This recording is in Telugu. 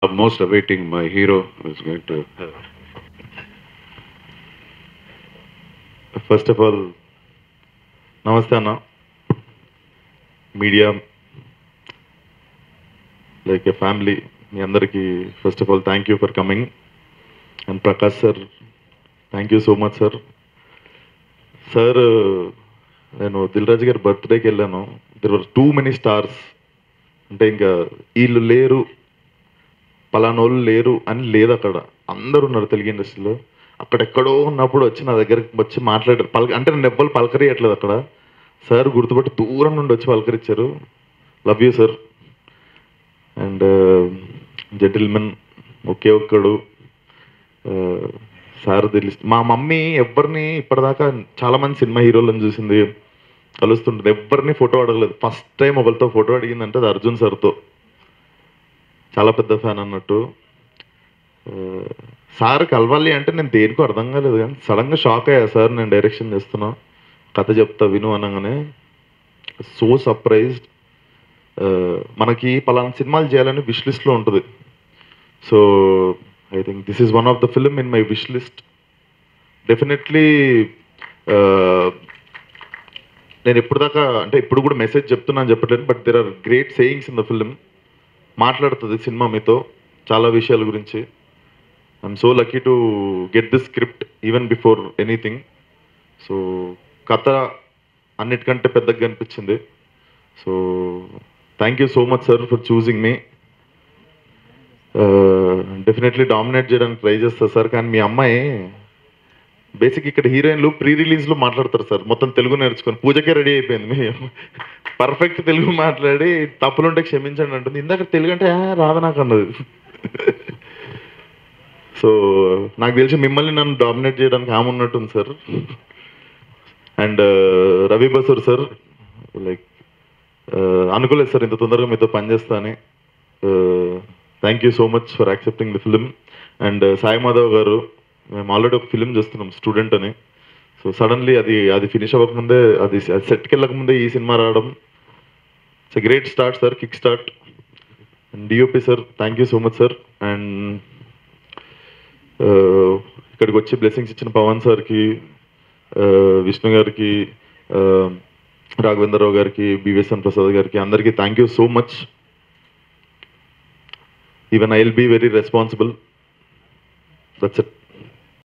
most awaiting my hero is going to. First of all నమస్తే అన్న మీడియా లైక్ ఎ ఫ్యామిలీ మీ అందరికీ first of all thank you for coming and Prakash sir thank you so much sir sir నేను దిల్ రాజు గారి బర్త్డేకి వెళ్ళాను there were too many stars అంటే ఇంకా వీళ్ళు లేరు పలానోళ్ళు లేరు అని లేదు అక్కడ అందరూ ఉన్నారు తెలుగు ఇండస్ట్రీలో అక్కడెక్కడో ఉన్నప్పుడు వచ్చి నా దగ్గరికి వచ్చి మాట్లాడారు పలక అంటే నేను ఎవ్వరు పలకరియట్లేదు అక్కడ సార్ గుర్తుపట్టి దూరం నుండి వచ్చి పలకరించారు love you sir and Gentleman Oke Okkadu sir తెలుసు మా మమ్మీ ఎవరిని ఇప్పటిదాకా చాలా మంది సినిమా హీరోలను చూసింది కలుస్తుంటుంది ఎవరిని ఫోటో అడగలేదు ఫస్ట్ టైం ఒకరితో ఫోటో అడిగిందంటే అది అర్జున్ సార్తో చాలా పెద్ద ఫ్యాన్ అన్నట్టు ఆ, సార్ కలవాలి అంటే నేను దేనికో అర్థం కాలేదు కానీ సడన్గా షాక్ అయ్యా సార్ నేను డైరెక్షన్ చేస్తున్నా కథ చెప్తా విను అనగానే సో సర్ప్రైజ్డ్ మనకి పలానా సినిమాలు చేయాలని విష్ లిస్ట్లో ఉంటుంది so I think this is one of the film in my wish list definitely నేను ఎప్పుడు దాకా అంటే ఇప్పుడు కూడా మెసేజ్ చెప్తున్నాను చెప్పట్లేదు but there are great sayings in the film మాట్లాడుతుంది సినిమా మీతో చాలా విషయాల గురించి I'm so lucky to get this script even before anything so కథ అన్నిటికంటే పెద్దగా అనిపించింది so thank you so much sir for choosing మీ డెఫినెట్లీ డామినేట్ చేయడానికి ట్రై చేస్తా సార్ కానీ మీ అమ్మాయి బేసిక్ ఇక్కడ హీరోయిన్లు ప్రీ రిలీజ్లో మాట్లాడతారు సార్ మొత్తం తెలుగు నేర్చుకొని పూజకే రెడీ అయిపోయింది మీ పర్ఫెక్ట్ తెలుగు మాట్లాడి తప్పులుంటే క్షమించండి అంటుంది ఇందాక తెలుగు అంటే "ఆ, రాదు నాకు అన్నది సో నాకు తెలిసి మిమ్మల్ని నన్ను డామినేట్ చేయడానికి ఆమె ఉన్నట్టుంది sir and Ravi Basrur sir like అనుకోలేదు సార్ ఇంత తొందరగా మీతో పనిచేస్తా అని thank you so much for accepting the film and Sai Madhav గారు మేము ఆల్రెడీ ఒక ఫిలిం చేస్తున్నాం స్టూడెంట్ అని సో సడన్లీ అది అది ఫినిష్ అవ్వకముందే అది సెట్కి వెళ్ళకముందే ఈ సినిమా రావడం it's great start sir kick start and DOP sir thank you so much sir and ఇక్కడికి వచ్చి బ్లెస్సింగ్స్ ఇచ్చిన పవన్ సార్కి విష్ణు గారికి రాఘవేంద్రరావు గారికి బివిఎస్ఎన్ ప్రసాద్ గారికి అందరికీ thank you so much even I will be very responsible that's it